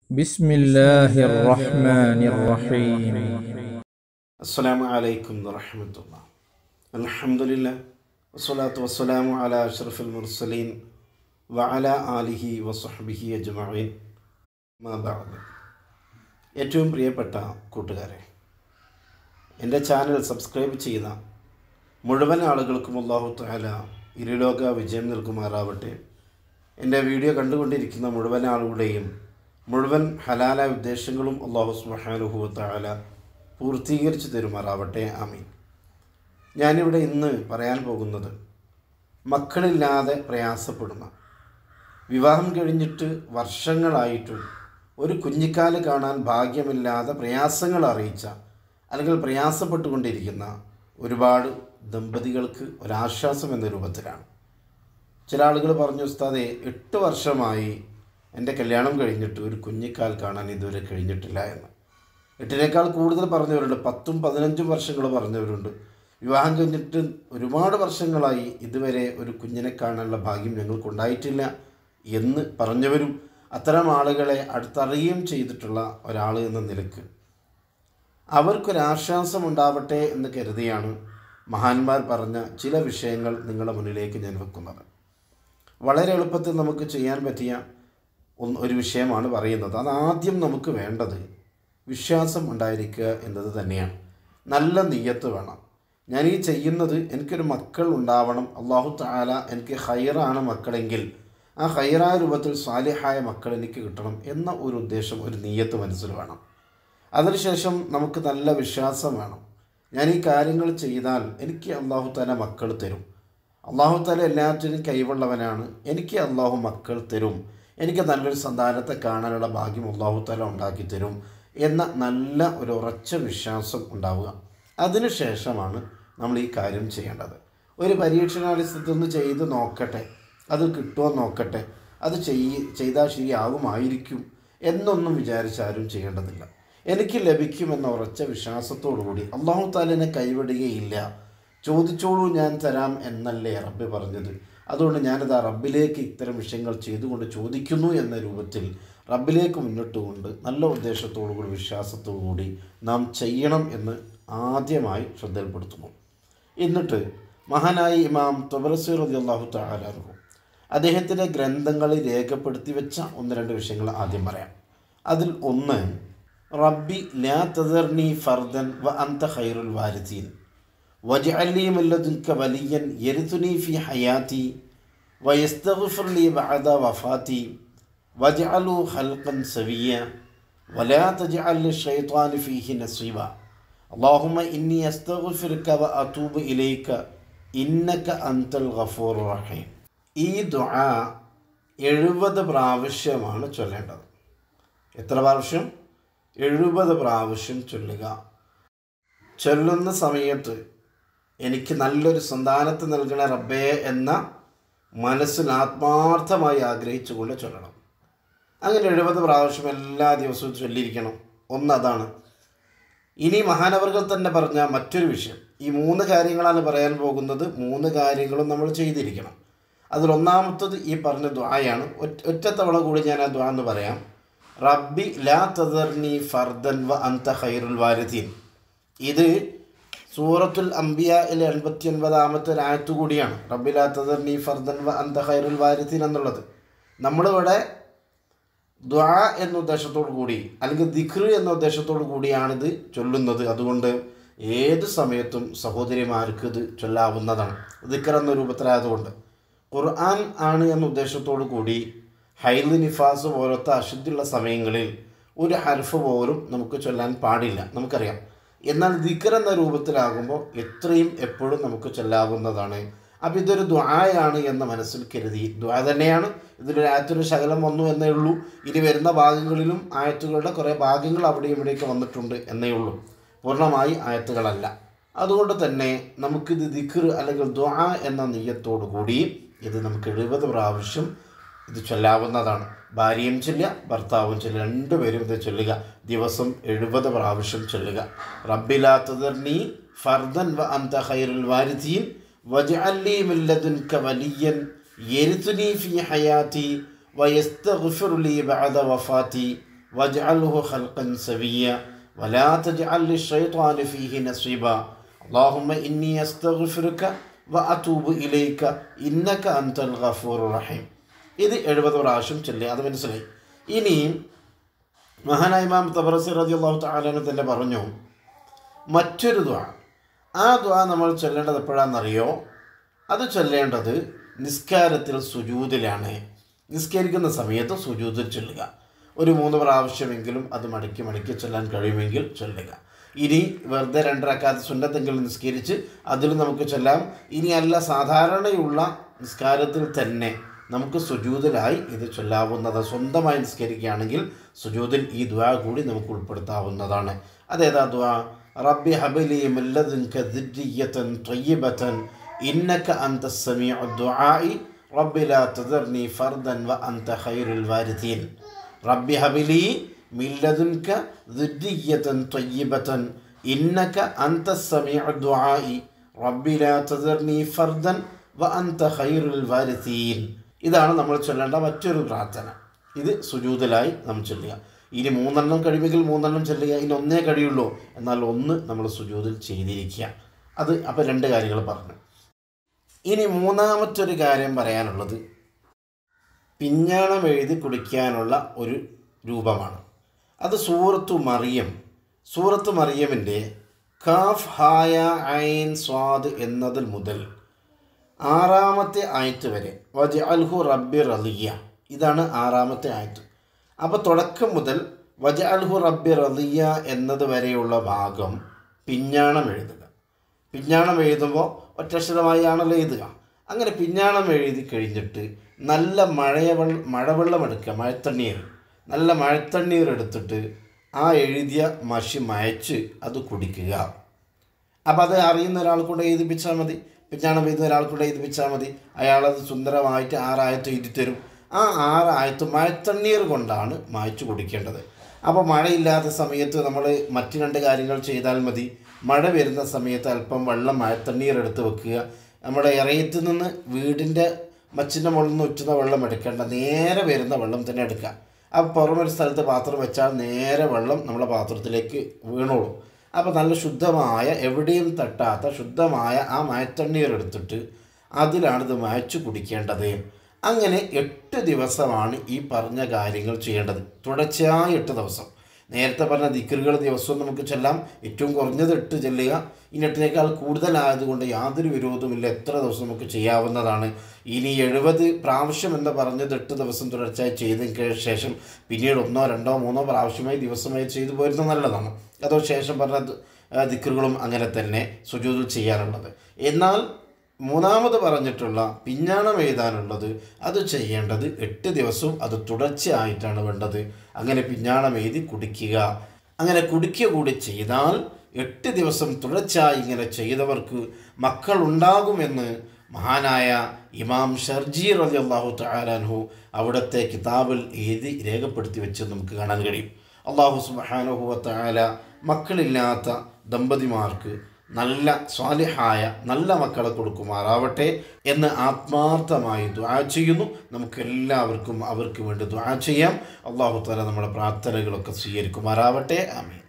بسم الله الرحمن الرحيم അസ്സലാമു അലൈക്കും വറഹമത്തുള്ള അൽഹംദുലില്ല വസ്സലാത്തു വസ്സലാമു അല അഷ്റഫുൽ മുർസലീൻ വഅല ആലിഹി വസ്ഹബിഹി അജ്മഈൻ മാ ബഅദ് ഏറ്റവും പ്രിയപ്പെട്ട കൂട്ടുകാരെ എൻ്റെ ചാനൽ സബ്സ്ക്രൈബ് ചെയ്ത മുഴുവൻ ആളുകൾക്കും അള്ളാഹു തആല ഇരുലോക വിജയം നൽകുമാറാവട്ടെ എൻ്റെ വീഡിയോ കണ്ടുകൊണ്ടിരിക്കുന്ന മുഴുവൻ ആളുകളുടെയും മുഴുവൻ ഹലാലായ ഉദ്ദേശങ്ങളും അള്ളാഹു സുബ്ഹാനഹു തആല പൂർത്തീകരിച്ചു തരുമാറാവട്ടെ ആമീൻ ഞാനിവിടെ ഇന്ന് പറയാൻ പോകുന്നത് മക്കളില്ലാതെ പ്രയാസപ്പെടുന്ന വിവാഹം കഴിഞ്ഞിട്ട് വർഷങ്ങളായിട്ടും ഒരു കുഞ്ഞിക്കാല് കാണാൻ ഭാഗ്യമില്ലാതെ പ്രയാസങ്ങൾ അറിയിച്ച അല്ലെങ്കിൽ പ്രയാസപ്പെട്ടുകൊണ്ടിരിക്കുന്ന ഒരുപാട് ദമ്പതികൾക്ക് ഒരാശ്വാസം എന്ന രൂപത്തിലാണ് ചില ആളുകൾ പറഞ്ഞു ഉസ്താദെ എട്ട് വർഷമായി എൻ്റെ കല്യാണം കഴിഞ്ഞിട്ട് ഒരു കുഞ്ഞിക്കാൽ കാണാൻ ഇതുവരെ കഴിഞ്ഞിട്ടില്ല എന്ന് എട്ടിനേക്കാൾ കൂടുതൽ പറഞ്ഞവരുണ്ട് പത്തും പതിനഞ്ചും വർഷങ്ങൾ പറഞ്ഞവരുണ്ട് വിവാഹം കഴിഞ്ഞിട്ട് ഒരുപാട് വർഷങ്ങളായി ഇതുവരെ ഒരു കുഞ്ഞിനെ കാണാനുള്ള ഭാഗ്യം ഞങ്ങൾക്കുണ്ടായിട്ടില്ല എന്ന് പറഞ്ഞവരും അത്തരം ആളുകളെ അടുത്തറിയുകയും ചെയ്തിട്ടുള്ള ഒരാൾ എന്ന നിലക്ക് അവർക്കൊരാശ്വാസം ഉണ്ടാവട്ടെ എന്ന് കരുതിയാണ് മഹാന്മാർ പറഞ്ഞ ചില വിഷയങ്ങൾ നിങ്ങളുടെ മുന്നിലേക്ക് ഞാൻ വെക്കുന്നത് വളരെ എളുപ്പത്തിൽ നമുക്ക് ചെയ്യാൻ പറ്റിയ ഒന്ന് ഒരു വിഷയമാണ് പറയുന്നത് അതാദ്യം നമുക്ക് വേണ്ടത് വിശ്വാസം ഉണ്ടായിരിക്കുക എന്നത് തന്നെയാണ് നല്ല നീയത്ത് വേണം ഞാൻ ഈ ചെയ്യുന്നത് എനിക്കൊരു മക്കൾ ഉണ്ടാവണം അള്ളാഹു താല എനിക്ക് ഹൈറാണ് മക്കളെങ്കിൽ ആ ഹൈറായ രൂപത്തിൽ സ്വാലിഹായ മക്കൾ എനിക്ക് കിട്ടണം എന്ന ഒരു ഉദ്ദേശം ഒരു നീയത്ത് മനസ്സിൽ വേണം അതിനുശേഷം നമുക്ക് നല്ല വിശ്വാസം വേണം ഞാൻ ഈ കാര്യങ്ങൾ ചെയ്താൽ എനിക്ക് അള്ളാഹു താല മക്കൾ തരും അള്ളാഹു താല എല്ലാറ്റിനും കൈവുള്ളവനാണ് എനിക്ക് അള്ളാഹു മക്കൾ തരും എനിക്ക് നല്ലൊരു സന്താനത്തെ കാണാനുള്ള ഭാഗ്യം അള്ളാഹു താല ഉണ്ടാക്കി തരും എന്ന നല്ല ഒരു ഉറച്ച വിശ്വാസം ഉണ്ടാവുക അതിനുശേഷമാണ് നമ്മൾ ഈ കാര്യം ചെയ്യേണ്ടത് ഒരു പരീക്ഷണാടിസ്ഥാനത്തിൽ നിന്ന് ചെയ്ത് നോക്കട്ടെ അത് കിട്ടുമോ നോക്കട്ടെ അത് ചെയ്യ ചെയ്താൽ ശരിയാകുമായിരിക്കും എന്നൊന്നും വിചാരിച്ചാരും ചെയ്യേണ്ടതില്ല എനിക്ക് ലഭിക്കുമെന്ന ഉറച്ച വിശ്വാസത്തോടു കൂടി അള്ളാഹു താലിനെ കൈവിടുകയില്ല ചോദിച്ചോളൂ ഞാൻ തരാം എന്നല്ലേ റബ്ബ് പറഞ്ഞത് അതുകൊണ്ട് ഞാനിത് ആ റബ്ബിലേക്ക് ഇത്തരം വിഷയങ്ങൾ ചെയ്തുകൊണ്ട് ചോദിക്കുന്നു എന്ന രൂപത്തിൽ റബ്ബിലേക്ക് മുന്നിട്ടുകൊണ്ട് നല്ല ഉദ്ദേശത്തോടു കൂടി വിശ്വാസത്തോടു കൂടി നാം ചെയ്യണം എന്ന് ആദ്യമായി ശ്രദ്ധയിൽപ്പെടുത്തുന്നു എന്നിട്ട് മഹാനായ ഇമാം തൊബറസീർ അലി അള്ളാഹു താലാർഹു അദ്ദേഹത്തിൻ്റെ ഗ്രന്ഥങ്ങളിൽ രേഖപ്പെടുത്തി വെച്ച ഒന്ന് രണ്ട് വിഷയങ്ങൾ ആദ്യം പറയാം അതിൽ ഒന്ന് റബ്ബി ലാ തദർനി ഫർദൻ വ അന്ത ഖൈറുൽ വാരിദീൻ വജഅലി മല്ലദുൻക വലിയൻ യരിതുനി ഫി ഹയാതി വയസ്തഗ്ഫിർ ലി ബഅദ വഫാതി വജഅലു ഖൽഖൻ സവിയ ولا تجعل للشيطان فيه نصيبا اللهم إني أستغفرك وأتوب إليك إنك أنت الغفور الرحيم ഈ ദുആ എഴുപത് പ്രാവശ്യമാണ് ചൊല്ലേണ്ടത് എത്ര പ്രാവശ്യം എഴുപത് പ്രാവശ്യം ചൊല്ലുക ചൊല്ലുന്ന സമയത്ത് എനിക്ക് നല്ലൊരു സന്താനത്തെ നൽകണ റബ്ബേ എന്ന മനസ്സിൽ ആത്മാർത്ഥമായി ആഗ്രഹിച്ചുകൊണ്ട് ചൊല്ലണം അങ്ങനെ എഴുപത് പ്രാവശ്യം എല്ലാ ദിവസവും ചൊല്ലിയിരിക്കണം ഒന്നതാണ് ഇനി മഹാനവർകൾ തന്നെ പറഞ്ഞ മറ്റൊരു വിഷയം ഈ മൂന്ന് കാര്യങ്ങളാണ് പറയാൻ പോകുന്നത് മൂന്ന് കാര്യങ്ങളും നമ്മൾ ചെയ്തിരിക്കണം അതിലൊന്നാമത്തത് ഈ പറഞ്ഞ ദ്വായാണ് ഒറ്റ ഒറ്റത്തവണ കൂടി ഞാൻ ആ ദ്വാ എന്ന് പറയാം റബ്ബി ലാ തദർനി ഫർദൻ വ അന്ത ഖൈറുൽ വാരിദീൻ ഇത് സൂറത്തുൽ അംബിയയിലെ എൺപത്തി ഒൻപതാമത്തെ ഒരായത്ത് കൂടിയാണ് റബ്ബി ലാ തദർനി ഫർദൻ വ അന്ത ഖൈറുൽ വാരിദീൻ എന്നുള്ളത് നമ്മളിവിടെ ദ്വാ എന്ന ഉദ്ദേശത്തോടു കൂടി അല്ലെങ്കിൽ ദിഖ്ർ എന്ന ഉദ്ദേശത്തോടു കൂടിയാണിത് ചൊല്ലുന്നത് അതുകൊണ്ട് ഏത് സമയത്തും സഹോദരിമാർക്ക് ഇത് ചൊല്ലാവുന്നതാണ് ദിഖർ എന്ന രൂപത്തിലായതുകൊണ്ട് ഖുർആൻ ആണ് എന്ന ഉദ്ദേശത്തോടു കൂടി ഹൈദ് നിഫാസ് പോലത്തെ അശുദ്ധിയുള്ള സമയങ്ങളിൽ ഒരു ഹർഫ് പോലും നമുക്ക് ചൊല്ലാൻ പാടില്ല നമുക്കറിയാം എന്നാൽ ദിക്കർ എന്ന രൂപത്തിലാകുമ്പോൾ എത്രയും എപ്പോഴും നമുക്ക് ചൊല്ലാവുന്നതാണ് അപ്പോൾ ഇതൊരു ദ്വായാണ് എന്ന മനസ്സിൽ കരുതി ദ്വാ തന്നെയാണ് ഇതിലൊരു ആയത്തൊരു ശകലം വന്നു എന്നേ ഉള്ളൂ ഇനി വരുന്ന ഭാഗങ്ങളിലും ആയത്തുകളുടെ കുറേ ഭാഗങ്ങൾ അവിടെയും ഇവിടെയൊക്കെ വന്നിട്ടുണ്ട് എന്നേ ഉള്ളൂ പൂർണ്ണമായി ആയത്തുകളല്ല അതുകൊണ്ട് തന്നെ നമുക്കിത് ദിഖർ അല്ലെങ്കിൽ ദ്വാ എന്ന നെയ്യത്തോടു കൂടി ഇത് നമുക്ക് എഴുപത് പ്രാവശ്യം ഇത് ചൊല്ലാവുന്നതാണ് ഭാര്യയും ചൊല്ലുക ഭർത്താവും ചൊല്ലുക രണ്ടുപേരും ഇത് ചൊല്ലുക ദിവസം എഴുപത് പ്രാവശ്യം ചൊല്ലുക റബ്ബിലാത്തതർണി ഫർദൻ വ അന്ത ഖൈറുൽ വാരിദീൻ വജഅല്ലി മില്ലദുൻക വലിയൻ യരിതുനി ഫി ഹയാതി വയസ്തഗ്ഫിർ ലി ബഅദ വഫാതി واجعله خلقا سويا ولا تجعل للشيطان فيه نصيبا اللهم إني أستغفرك وأتوب إليك إنك أنت الغفور الرحيم ഇത് എഴുപത് പ്രാവശ്യം ചൊല്ലി അത് മനസ്സിലായി ഇനിയും മഹാനായ ഇമാം തബറസി റതി അള്ളാഹു താലാന് തന്നെ പറഞ്ഞു മറ്റൊരു ദ്വാ ആ ദ്വാ നമ്മൾ ചൊല്ലേണ്ടത് എപ്പോഴാണെന്നറിയോ അത് ചൊല്ലേണ്ടത് നിസ്കാരത്തിൽ സുജൂതിലാണ് നിസ്കരിക്കുന്ന സമയത്ത് സുജൂതിൽ ചൊല്ലുക ഒരു മൂന്ന് പ്രാവശ്യമെങ്കിലും അത് മടക്കി മടക്കി ചൊല്ലാൻ കഴിയുമെങ്കിൽ ചൊല്ലുക ഇനി വെറുതെ രണ്ടരക്കാത്ത സുന്നത്തെങ്കിലും നിസ്കരിച്ച് അതിൽ നമുക്ക് ചൊല്ലാം ഇനി അല്ല സാധാരണയുള്ള നിസ്കാരത്തിൽ തന്നെ നമുക്ക് സുജൂതിലായി ഇത് ചൊല്ലാവുന്നത് സ്വന്തമായി നിസ്കരിക്കുകയാണെങ്കിൽ സുജൂതിൽ ഈ ദ്വാ കൂടി നമുക്ക് ഉൾപ്പെടുത്താവുന്നതാണ് അതേതാ ദ്വാ റബ്ബി ഹബലി മില്ലദിൻക ദിജ്ജിയതൻ ത്വയ്യിബതൻ ഇന്നക അന്ത സമീഉ ദുആഇ റബ്ബി ലാ തദർനി ഫർദൻ വ അന്ത ഖൈറുൽ വാരിഥീൻ റബ്ബി ഹബലി മില്ലദിൻക ദിജ്ജിയതൻ ത്വയ്യിബതൻ ഇന്നക അന്ത സമീഉ ദുആഇ റബ്ബി ലാ തദർനി ഫർദൻ വ അന്ത ഖൈറുൽ വാരിഥീൻ ഇതാണ് നമ്മൾ ചൊല്ലേണ്ട മറ്റൊരു പ്രാർത്ഥന ഇത് സുജൂതലായി നാം ചൊല്ലുക ഇനി മൂന്നെണ്ണം കഴിയുമെങ്കിൽ മൂന്നെണ്ണം ചൊല്ലുക ഇനി ഒന്നേ കഴിയുള്ളൂ എന്നാൽ ഒന്ന് നമ്മൾ സുജൂതിൽ ചെയ്തിരിക്കുക അത് അപ്പോൾ രണ്ട് കാര്യങ്ങൾ പറഞ്ഞു ഇനി മൂന്നാമത്തെ കാര്യം പറയാനുള്ളത് പിഞ്ഞാണം എഴുതി കുടിക്കാനുള്ള ഒരു രൂപമാണ് അത് സൂറത്തു മറിയം സൂറത്ത് മറിയമിൻ്റെ കാഫ് ഹായ ഐൻ സ്വാദ് എന്നതിൽ മുതൽ ആറാമത്തെ ആയത്ത് വരെ വജ അൽഹു റബ്ബി റലിയ ഇതാണ് ആറാമത്തെ ആയത്ത് അപ്പോൾ തുടക്കം മുതൽ വജ അൽഹു റബ്ബി റലിയ എന്നത് വരെയുള്ള ഭാഗം പിഞ്ഞാണം എഴുതുക പിഞ്ഞാണം എഴുതുമ്പോൾ ഒറ്റക്ഷരമായി ആണല്ലോ എഴുതുക അങ്ങനെ പിഞ്ഞാണം എഴുതി കഴിഞ്ഞിട്ട് നല്ല മഴയവെള്ള മഴവെള്ളം എടുക്കുക മഴത്തണ്ണീർ നല്ല മഴത്തണ്ണീർ എടുത്തിട്ട് ആ എഴുതിയ മഷി മയച്ച് അത് കുടിക്കുക അപ്പോൾ അത് അറിയുന്ന ഒരാൾ കൂടെ എഴുതിപ്പിച്ചാൽ മതി പിഞ്ഞാണം എഴുതുന്ന ഒരാൾ കൂടെ എഴുതിപ്പിച്ചാൽ മതി അയാളത് സുന്ദരമായിട്ട് ആറായത്ത് എഴുതി തരും ആ ആറായത്ത് മഴത്തണ്ണീർ കൊണ്ടാണ് മായ്ച്ചു കുടിക്കേണ്ടത് അപ്പോൾ മഴയില്ലാത്ത സമയത്ത് നമ്മൾ മറ്റു രണ്ട് കാര്യങ്ങൾ ചെയ്താൽ മതി മഴ വരുന്ന സമയത്ത് അല്പം വെള്ളം മഴത്തണ്ണീർ എടുത്ത് വെക്കുക നമ്മുടെ ഇറയത്ത് നിന്ന് വീടിൻ്റെ മച്ചിൻ്റെ മുകളിൽ നിന്ന് ഉറ്റുന്ന വെള്ളം എടുക്കേണ്ട നേരെ വരുന്ന വെള്ളം തന്നെ എടുക്കുക ആ പുറമൊരു സ്ഥലത്ത് പാത്രം വെച്ചാൽ നേരെ വെള്ളം നമ്മളെ പാത്രത്തിലേക്ക് വീണോളും അപ്പോൾ നല്ല ശുദ്ധമായ എവിടെയും തട്ടാത്ത ശുദ്ധമായ ആ മയത്തണ്ണീർ എടുത്തിട്ട് അതിലാണ് ഇത് മയച്ചു കുടിക്കേണ്ടത് അങ്ങനെ എട്ട് ദിവസമാണ് ഈ പറഞ്ഞ കാര്യങ്ങൾ ചെയ്യേണ്ടത് തുടർച്ചയായി എട്ട് ദിവസം നേരത്തെ പറഞ്ഞ ദിക്കറുകൾ ദിവസവും നമുക്ക് ചെല്ലാം ഏറ്റവും കുറഞ്ഞത് എട്ട് ചെല്ലുക ഇനി എട്ടിനേക്കാൾ കൂടുതലായതുകൊണ്ട് യാതൊരു വിരോധവുമില്ല എത്ര ദിവസം നമുക്ക് ചെയ്യാവുന്നതാണ് ഇനി എഴുപത് പ്രാവശ്യം എന്ന് പറഞ്ഞത് എട്ട് ദിവസം തുടർച്ചയായി ചെയ്തതിന് ശേഷം പിന്നീട് ഒന്നോ രണ്ടോ മൂന്നോ പ്രാവശ്യമായി ദിവസമായി ചെയ്തു പോരുന്നത് നല്ലതാണ് അതോ ശേഷം പറഞ്ഞ ദിക്കറുകളും അങ്ങനെ തന്നെ സുജൂതിൽ ചെയ്യാറുള്ളത് എന്നാൽ മൂന്നാമത് പറഞ്ഞിട്ടുള്ള പിഞ്ഞാണം എഴുതാനുള്ളത് അത് ചെയ്യേണ്ടത് എട്ട് ദിവസവും അത് തുടർച്ചയായിട്ടാണ് വേണ്ടത് അങ്ങനെ പിഞ്ഞാണം എഴുതി കുടിക്കുക അങ്ങനെ കുടിക്കുക കൂടി ചെയ്താൽ എട്ട് ദിവസം തുടർച്ചയായി ഇങ്ങനെ ചെയ്തവർക്ക് മക്കളുണ്ടാകുമെന്ന് മഹാനായ ഇമാം ഷർജീർ അലി അള്ളാഹു തആലാൻഹു അവിടുത്തെ കിതാബിൽ എഴുതി രേഖപ്പെടുത്തി വെച്ച് നമുക്ക് കാണാൻ കഴിയും അള്ളാഹു സുബാനുഹുവ തആല മക്കളില്ലാത്ത ദമ്പതിമാർക്ക് നല്ല സ്വാലിഹായ നല്ല മക്കളെ കൊടുക്കുമാറാവട്ടെ എന്ന് ആത്മാർത്ഥമായി ദ്വാ ചെയ്യുന്നു നമുക്കെല്ലാവർക്കും അവർക്ക് വേണ്ടി ദ്വാ ചെയ്യാം അള്ളാഹു താല നമ്മുടെ പ്രാർത്ഥനകളൊക്കെ സ്വീകരിക്കുമാറാവട്ടെ ആമീൻ